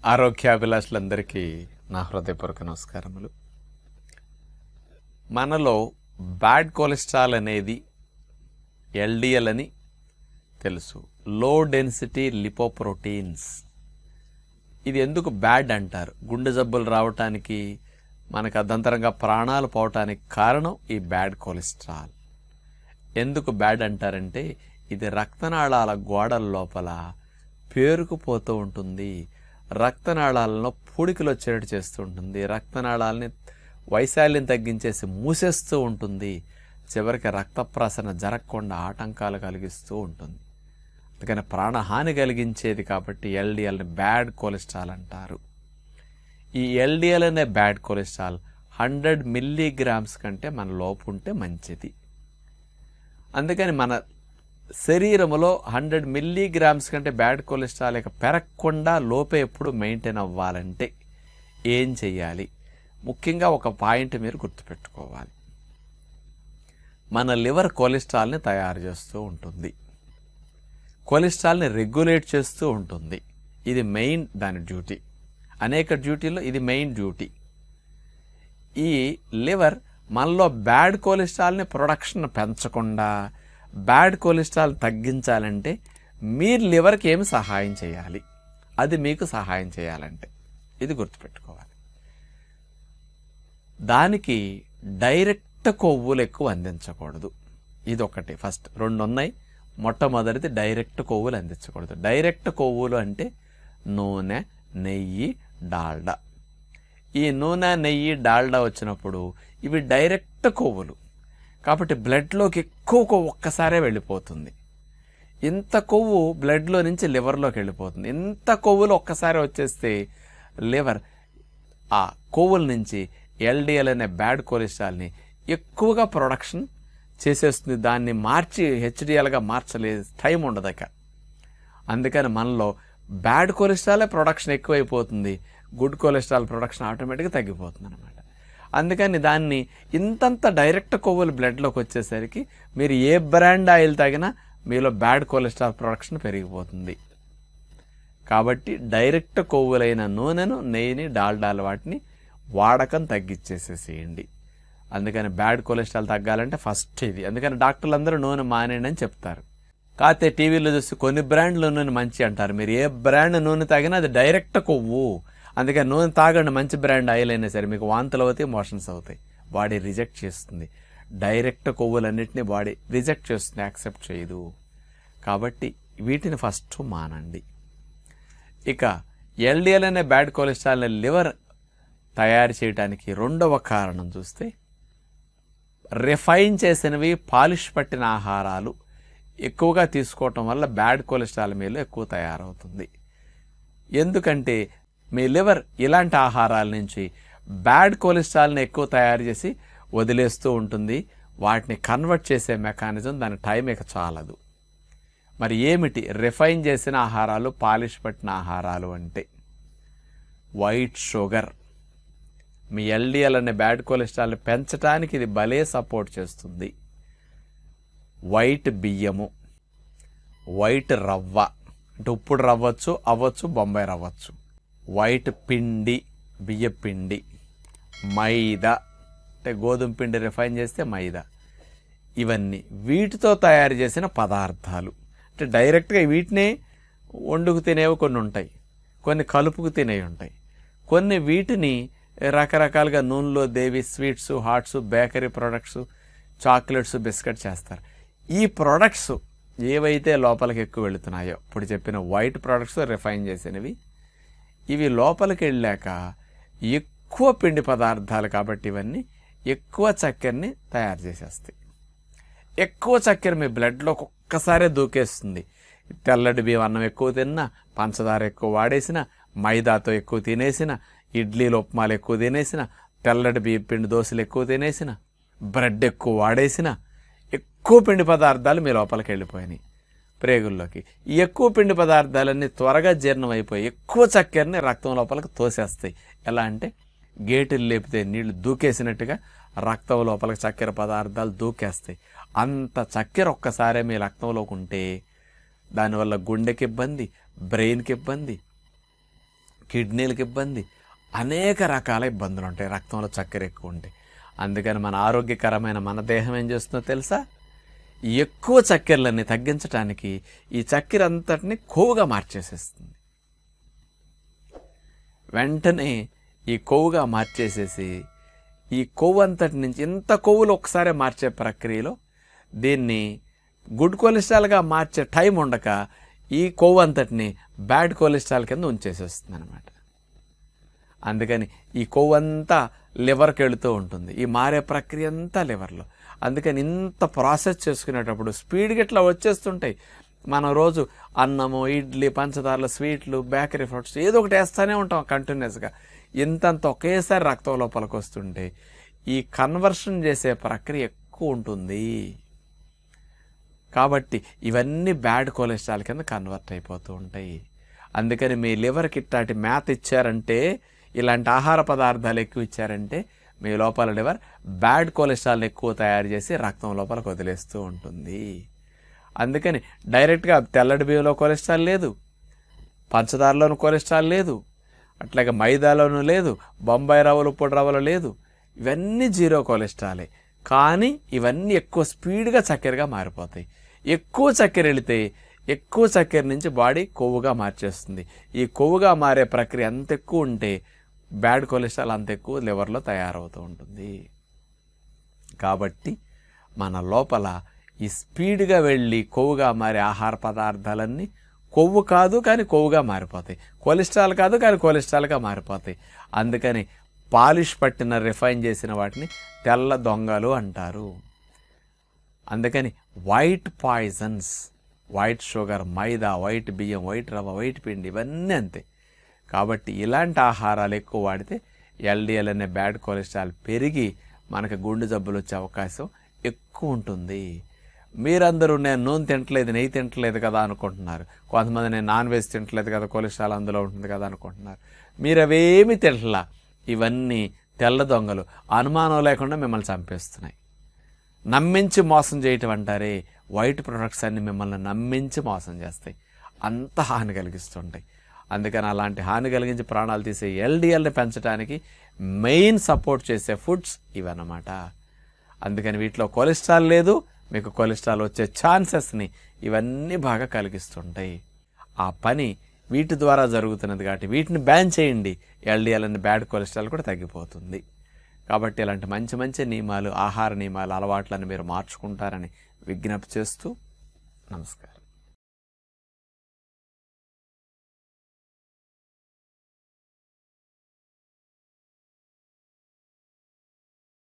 ఆరోగ్యాభిలాషులందరికీ నా హృదయపూర్వక నమస్కారములు మనలో బ్యాడ్ కొలెస్ట్రాల్ అనేది ఎల్డిఎల్ అని తెలుసు లో డెన్సిటీ లిపోప్రోటీన్స్ ఇది ఎందుకు బ్యాడ్ అంటారు గుండె జబ్బులు రావటానికి మనకు అదంతరంగా ప్రాణాలు పోవటానికి కారణం ఈ బ్యాడ్ కొలెస్ట్రాల్ ఎందుకు బ్యాడ్ అంటారంటే ఇది రక్తనాళాల గోడల లోపల పేరుకుపోతూ ఉంటుంది రక్తనాళాలలో పూడికలు వచ్చేటట్టు చేస్తూ ఉంటుంది రక్తనాళాలని వైశాల్యం తగ్గించేసి మూసేస్తూ ఉంటుంది చివరికి రక్త ప్రసరణ జరగకుండా ఆటంకాలు కలిగిస్తూ ఉంటుంది అందుకని ప్రాణహాని కలిగించేది కాబట్టి ఎల్డిఎల్ని బ్యాడ్ కొలెస్ట్రాల్ అంటారు ఈ ఎల్డిఎల్ అనే బ్యాడ్ కొలెస్ట్రాల్ హండ్రెడ్ మిల్లీగ్రామ్స్ కంటే మన లోపు ఉంటే మంచిది అందుకని మన శరీరములో హండ్రెడ్ మిల్లీగ్రామ్స్ కంటే బ్యాడ్ కొలెస్ట్రాల్ ఇక పెరగకుండా లోపే ఎప్పుడు మెయింటైన్ అవ్వాలంటే ఏం చెయ్యాలి ముఖ్యంగా ఒక పాయింట్ మీరు గుర్తుపెట్టుకోవాలి మన లివర్ కొలెస్ట్రాల్ని తయారు చేస్తూ ఉంటుంది కొలెస్ట్రాల్ని రెగ్యులేట్ చేస్తూ ఉంటుంది ఇది మెయిన్ దాని డ్యూటీ అనేక డ్యూటీలో ఇది మెయిన్ డ్యూటీ ఈ లివర్ మనలో బ్యాడ్ కొలెస్ట్రాల్ని ప్రొడక్షన్ పెంచకుండా బ్యాడ్ కొలెస్ట్రాల్ తగ్గించాలంటే మీరు లివర్కి ఏమి సహాయం చేయాలి అది మీకు సహాయం చేయాలంటే ఇది గుర్తుపెట్టుకోవాలి దానికి డైరెక్ట్ కొవ్వులు ఎక్కువ అందించకూడదు ఇది ఒకటి ఫస్ట్ రెండు ఉన్నాయి మొట్టమొదటిది డైరెక్ట్ కొవ్వులు అందించకూడదు డైరెక్ట్ కొవ్వులు అంటే నూనె నెయ్యి డాల్డా ఈ నూనె నెయ్యి డాల్డా వచ్చినప్పుడు ఇవి డైరెక్ట్ కొవ్వులు కాబట్టి బ్లడ్లోకి ఎక్కువ కొవ్వు ఒక్కసారే వెళ్ళిపోతుంది ఇంత కొవ్వు బ్లడ్లో నుంచి లివర్లోకి వెళ్ళిపోతుంది ఇంత కొవ్వులు ఒక్కసారి వచ్చేస్తే లివర్ ఆ కొవ్వుల నుంచి ఎల్డిఎల్ అనే బ్యాడ్ కొలెస్ట్రాల్ని ఎక్కువగా ప్రొడక్షన్ చేసేస్తుంది దాన్ని మార్చి హెచ్డిఎల్గా మార్చలేదు టైం ఉండదక అందుకని మనలో బ్యాడ్ కొలెస్ట్రాలే ప్రొడక్షన్ ఎక్కువైపోతుంది గుడ్ కొలెస్ట్రాల్ ప్రొడక్షన్ ఆటోమేటిక్గా తగ్గిపోతుంది అనమాట అందుకని దాన్ని ఇంతంత డైరెక్ట్ కొవ్వులు బ్లడ్లోకి వచ్చేసరికి మీరు ఏ బ్రాండ్ ఆయిల్ తాగినా మీలో బ్యాడ్ కొలెస్ట్రాల్ ప్రొడక్షన్ పెరిగిపోతుంది కాబట్టి డైరెక్ట్ కొవ్వులైన నూనెను నెయ్యిని డాల్డాల వాటిని వాడకం తగ్గించేసేసేయండి అందుకని బ్యాడ్ కొలెస్ట్రాల్ తగ్గాలంటే ఫస్ట్ ఇది అందుకని డాక్టర్లు అందరూ నూనె మానేయండి అని చెప్తారు కాకపోతే టీవీలో చూసి కొన్ని బ్రాండ్ల నూనె మంచి అంటారు మీరు ఏ బ్రాండ్ నూనె తాగినా అది డైరెక్ట్ కొవ్వు అందుకని నూనె తాగండి మంచి బ్రాండ్ ఆయిల్ అయినా సరే మీకు వాంతులు అవుతాయి మోషన్స్ అవుతాయి బాడీ రిజెక్ట్ చేస్తుంది డైరెక్ట్ కొవ్వులన్నింటినీ బాడీ రిజెక్ట్ చేస్తుంది యాక్సెప్ట్ చేయదు కాబట్టి వీటిని ఫస్ట్ మానండి ఇక ఎల్డిఎల్ అనే బ్యాడ్ కొలెస్ట్రాల్ లివర్ తయారు చేయడానికి రెండవ కారణం చూస్తే రిఫైన్ చేసినవి పాలిష్ పట్టిన ఆహారాలు ఎక్కువగా తీసుకోవటం వల్ల బ్యాడ్ కొలెస్ట్రాల్ మీలో ఎక్కువ తయారవుతుంది ఎందుకంటే మీ లివర్ ఇలాంటి ఆహారాల నుంచి బ్యాడ్ కొలెస్ట్రాల్ని ఎక్కువ తయారు చేసి వదిలేస్తూ ఉంటుంది వాటిని కన్వర్ట్ చేసే మెకానిజం దాని టైం ఇక చాలదు మరి ఏమిటి రిఫైన్ చేసిన ఆహారాలు పాలిష్ పట్టిన ఆహారాలు అంటే వైట్ షుగర్ మీ ఎల్డిఎల్ అనే బ్యాడ్ కొలెస్ట్రాల్ని పెంచడానికి ఇది భలే సపోర్ట్ చేస్తుంది వైట్ బియ్యము వైట్ రవ్వ అంటే ఉప్పుడు రవ్వచ్చు అవ్వచ్చు బొంబాయి రవ్వచ్చు వైట్ పిండి బియ్య పిండి మైదా అంటే గోధుమ పిండి రిఫైన్ చేస్తే మైదా ఇవన్నీ వీటితో తయారు చేసిన పదార్థాలు అంటే డైరెక్ట్గా వీటినే వండుకు తినేవి కొన్ని ఉంటాయి కొన్ని కలుపుకు తినేవి ఉంటాయి కొన్ని వీటిని రకరకాలుగా నూనెలో దేవి sweets hots bakery products chocolates biscuit చేస్తారు ఈ ప్రొడక్ట్స్ ఏవైతే లోపలికి ఎక్కువ వెళుతున్నాయో ఇప్పుడు చెప్పిన వైట్ ప్రొడక్ట్స్ రిఫైన్ చేసినవి ఇవి లోపలికి వెళ్ళాక ఎక్కువ పిండి పదార్థాలు కాబట్టి ఇవన్నీ ఎక్కువ చక్కెరని తయారు చేసేస్తాయి ఎక్కువ చక్కెర మీ బ్లడ్లోకి ఒక్కసారే దూకేస్తుంది తెల్లటి బియ్యం అన్నం ఎక్కువ తిన్నా పంచదార ఎక్కువ వాడేసిన మైదాతో ఎక్కువ తినేసిన ఇడ్లీలు ఉప్మాలు ఎక్కువ తినేసిన తెల్లటి బియ్యం పిండి దోశలు ఎక్కువ తినేసిన బ్రెడ్ ఎక్కువ వాడేసిన ఎక్కువ పిండి పదార్థాలు మీ లోపలికి వెళ్ళిపోయినాయి ప్రేగుల్లోకి ఈ ఎక్కువ పిండి పదార్థాలన్నీ త్వరగా జీర్ణం అయిపోయి ఎక్కువ చక్కెరని రక్తం లోపలికి తోసేస్తాయి ఎలా అంటే గేటులు లేపితే నీళ్లు దూకేసినట్టుగా రక్తం లోపలికి చక్కెర పదార్థాలు దూకేస్తాయి అంత చక్కెర ఒక్కసారే మీ రక్తంలోకి ఉంటే దానివల్ల గుండెకి ఇబ్బంది బ్రెయిన్కి ఇబ్బంది కిడ్నీలకు ఇబ్బంది అనేక రకాల ఇబ్బందులు ఉంటాయి రక్తంలో చక్కెర ఎక్కువ ఉంటాయి అందుకని మన ఆరోగ్యకరమైన మన దేహం ఏం చేస్తుందో తెలుసా ఈ ఎక్కువ చక్కెరలన్నీ తగ్గించడానికి ఈ చక్కెర అంతటిని కొవ్వుగా మార్చేసేస్తుంది వెంటనే ఈ కొవ్వుగా మార్చేసేసి ఈ కొవ్వు అంతటి నుంచి ఇంత కొవ్వులు ఒకసారి మార్చే ప్రక్రియలో దీన్ని గుడ్ కొలెస్ట్రాల్గా మార్చే టైం ఉండక ఈ కొవ్వు అంతటిని బ్యాడ్ కొలెస్ట్రాల్ కింద ఉంచేసేస్తుంది అనమాట అందుకని ఈ కొవ్వు అంతా లివర్కి వెళుతూ ఉంటుంది ఈ మారే ప్రక్రియ అంతా లివర్లో అందుకని ఇంత ప్రాసెస్ చేసుకునేటప్పుడు స్పీడ్గా ఇట్లా వచ్చేస్తుంటాయి మనం రోజు అన్నము ఇడ్లీ పంచదారలు స్వీట్లు బేకరీ ఫ్రూట్స్ ఏదో ఒకటి వేస్తూనే ఉంటాం కంటిన్యూస్గా ఇంతంత ఒకేసారి రక్తం లోపలికి వస్తుంటే ఈ కన్వర్షన్ చేసే ప్రక్రియ ఎక్కువ ఉంటుంది కాబట్టి ఇవన్నీ బ్యాడ్ కొలెస్ట్రాల్ కింద కన్వర్ట్ అయిపోతూ ఉంటాయి అందుకని మీ లివర్కి ఇట్లాంటి మ్యాథ్ ఇచ్చారంటే ఇలాంటి ఆహార పదార్థాలు ఎక్కువ ఇచ్చారంటే మీ లోపల లివర్ బ్యాడ్ కొలెస్ట్రాల్ ఎక్కువ తయారు చేసి రక్తం లోపలికి వదిలేస్తూ ఉంటుంది అందుకని డైరెక్ట్గా తెల్లటి బియ్యంలో కొలెస్ట్రాల్ లేదు పంచదారలోను కొలెస్ట్రాల్ లేదు అట్లాగే మైదాలోనూ లేదు బొంబాయి రవ్వలు పొడి రవ్వలు లేదు ఇవన్నీ జీరో కొలెస్ట్రాలే కానీ ఇవన్నీ ఎక్కువ స్పీడ్గా చక్కెరగా మారిపోతాయి ఎక్కువ చక్కెర వెళితే ఎక్కువ చక్కెర నుంచి బాడీ కొవ్వుగా మార్చేస్తుంది ఈ కొవ్వుగా మారే ప్రక్రియ అంత ఎక్కువ ఉంటే బ్యాడ్ కొలెస్ట్రాల్ అంత ఎక్కువ లివర్లో తయారవుతూ ఉంటుంది కాబట్టి మన లోపల ఈ స్పీడ్గా వెళ్ళి కొవ్వుగా మారే ఆహార పదార్థాలన్నీ కొవ్వు కాదు కానీ కొవ్వుగా మారిపోతాయి కొలెస్ట్రాల్ కాదు కానీ కొలెస్ట్రాల్గా మారిపోతాయి అందుకని పాలిష్ పట్టిన రిఫైన్ చేసిన వాటిని తెల్ల దొంగలు అంటారు అందుకని white poisons white sugar maida white బియ్యం వైట్ రవ్వ వైట్ పిండి ఇవన్నీ అంతే కాబట్టి ఇలాంటి ఆహారాలు ఎక్కువ వాడితే ఎల్డిఎల్ అనే బ్యాడ్ కొలెస్ట్రాల్ పెరిగి మనకి గుండె జబ్బులు వచ్చే అవకాశం ఎక్కువ ఉంటుంది మీరందరూ నేను నూనె తింటలేదు నెయ్యి తింటలేదు కదా అనుకుంటున్నారు కొంతమంది నేను నాన్ వెజ్ తింటలేదు కదా కొలెస్ట్రాల్ అందులో ఉంటుంది కదా అనుకుంటున్నారు మీరు అవేమి తింటలా ఇవన్నీ తెల్ల దొంగలు అనుమానం లేకుండా మిమ్మల్ని చంపేస్తున్నాయి నమ్మించి మోసం చేయటం అంటారే వైట్ ప్రొడక్ట్స్ అన్ని మిమ్మల్ని నమ్మించి మోసం చేస్తాయి అంత హాని కలిగిస్తుంటాయి అందుకని అలాంటి హాని కలిగించి ప్రాణాలు తీసే ఎల్డిఎల్ని పెంచడానికి మెయిన్ సపోర్ట్ చేసే ఫుడ్స్ ఇవన్నమాట అందుకని వీటిలో కొలెస్ట్రాల్ లేదు మీకు కొలెస్ట్రాల్ వచ్చే ఛాన్సెస్ని ఇవన్నీ బాగా కలిగిస్తుంటాయి ఆ పని వీటి ద్వారా జరుగుతున్నది కాబట్టి వీటిని బ్యాన్ చేయండి ఎల్డిఎల్ అనే బ్యాడ్ కొలెస్ట్రాల్ కూడా తగ్గిపోతుంది కాబట్టి ఇలాంటి మంచి మంచి నియమాలు ఆహార నియమాలు అలవాట్లను మీరు మార్చుకుంటారని విజ్ఞప్తి చేస్తూ నమస్కారం